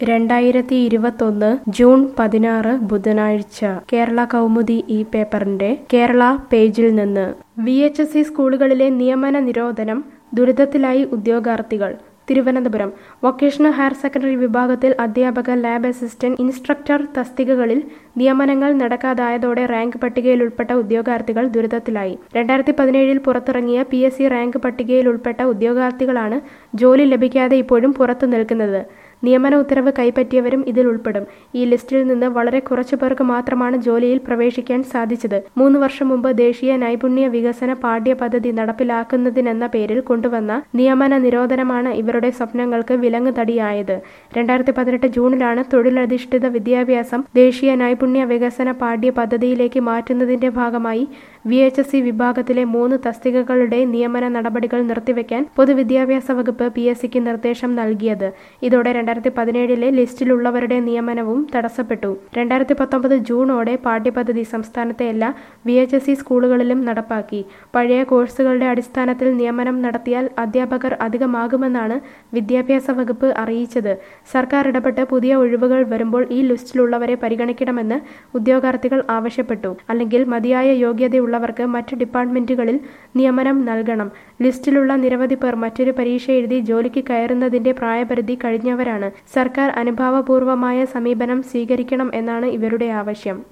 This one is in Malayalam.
രണ്ടായിരത്തി ഇരുപത്തൊന്ന് ജൂൺ പതിനാറ് ബുധനാഴ്ച കേരള കൗമുദി ഈ പേപ്പറിന്റെ കേരള പേജിൽ നിന്ന് വി എച്ച് എസ് സി സ്കൂളുകളിലെ നിയമന നിരോധനം ദുരിതത്തിലായി ഉദ്യോഗാർത്ഥികൾ തിരുവനന്തപുരം വൊക്കേഷണൽ ഹയർ സെക്കൻഡറി വിഭാഗത്തിൽ അധ്യാപക ലാബ് അസിസ്റ്റന്റ് ഇൻസ്ട്രക്ടർ തസ്തികകളിൽ നിയമനങ്ങൾ നടക്കാതായതോടെ റാങ്ക് പട്ടികയിൽ ഉൾപ്പെട്ട ഉദ്യോഗാർത്ഥികൾ ദുരിതത്തിലായി രണ്ടായിരത്തി പതിനേഴിൽ പുറത്തിറങ്ങിയ പി എസ് സി റാങ്ക് പട്ടികയിൽ ഉൾപ്പെട്ട ഉദ്യോഗാർത്ഥികളാണ് ജോലി ലഭിക്കാതെ ഇപ്പോഴും പുറത്തു നിൽക്കുന്നത് നിയമന ഉത്തരവ് കൈപ്പറ്റിയവരും ഇതിൽ ഉൾപ്പെടും ഈ ലിസ്റ്റിൽ നിന്ന് വളരെ കുറച്ചു പേർക്ക് മാത്രമാണ് ജോലിയിൽ പ്രവേശിക്കാൻ സാധിച്ചത് മൂന്ന് വർഷം മുമ്പ് ദേശീയ നൈപുണ്യ വികസന പാഠ്യപദ്ധതി നടപ്പിലാക്കുന്നതിനെന്ന പേരിൽ കൊണ്ടുവന്ന നിയമന നിരോധനമാണ് ഇവരുടെ സ്വപ്നങ്ങൾക്ക് വിലങ്ങ് തടിയായത് രണ്ടായിരത്തി പതിനെട്ട് ജൂണിലാണ് തൊഴിലധിഷ്ഠിത വിദ്യാഭ്യാസം ദേശീയ നൈപുണ്യ വികസന പാഠ്യപദ്ധതിയിലേക്ക് മാറ്റുന്നതിന്റെ ഭാഗമായി വി എച്ച് എസ് സി വിഭാഗത്തിലെ മൂന്ന് തസ്തികകളുടെ നിയമന നടപടികൾ നിർത്തിവെക്കാൻ പൊതുവിദ്യാഭ്യാസ വകുപ്പ് പി എസ് സിക്ക് നിർദ്ദേശം നൽകിയത് ഇതോടെ രണ്ടായിരത്തി പതിനേഴിലെ ലിസ്റ്റിലുള്ളവരുടെ നിയമനവും തടസ്സപ്പെട്ടു രണ്ടായിരത്തി പത്തൊമ്പത് ജൂണോടെ പാഠ്യപദ്ധതി സംസ്ഥാനത്തെ എല്ലാ വി എച്ച് എസ് സി സ്കൂളുകളിലും നടപ്പാക്കി പഴയ കോഴ്സുകളുടെ അടിസ്ഥാനത്തിൽ നിയമനം നടത്തിയാൽ അധ്യാപകർ അധികമാകുമെന്നാണ് വിദ്യാഭ്യാസ വകുപ്പ് അറിയിച്ചത് സർക്കാർ ഇടപെട്ട് പുതിയ ഒഴിവുകൾ വരുമ്പോൾ ഈ ലിസ്റ്റിലുള്ളവരെ പരിഗണിക്കണമെന്ന് ഉദ്യോഗാർത്ഥികൾ ആവശ്യപ്പെട്ടു അല്ലെങ്കിൽ മതിയായ യോഗ്യതയുള്ളവർക്ക് മറ്റ് ഡിപ്പാർട്ട്മെന്റുകളിൽ നിയമനം നൽകണം ലിസ്റ്റിലുള്ള നിരവധി പേർ മറ്റൊരു പരീക്ഷ എഴുതി ജോലിക്ക് കയറുന്നതിന്റെ പ്രായപരിധി കഴിഞ്ഞവരാണ് സർക്കാർ അനുഭാവപൂർവമായ സമീപനം സ്വീകരിക്കണം എന്നാണ് ഇവരുടെ ആവശ്യം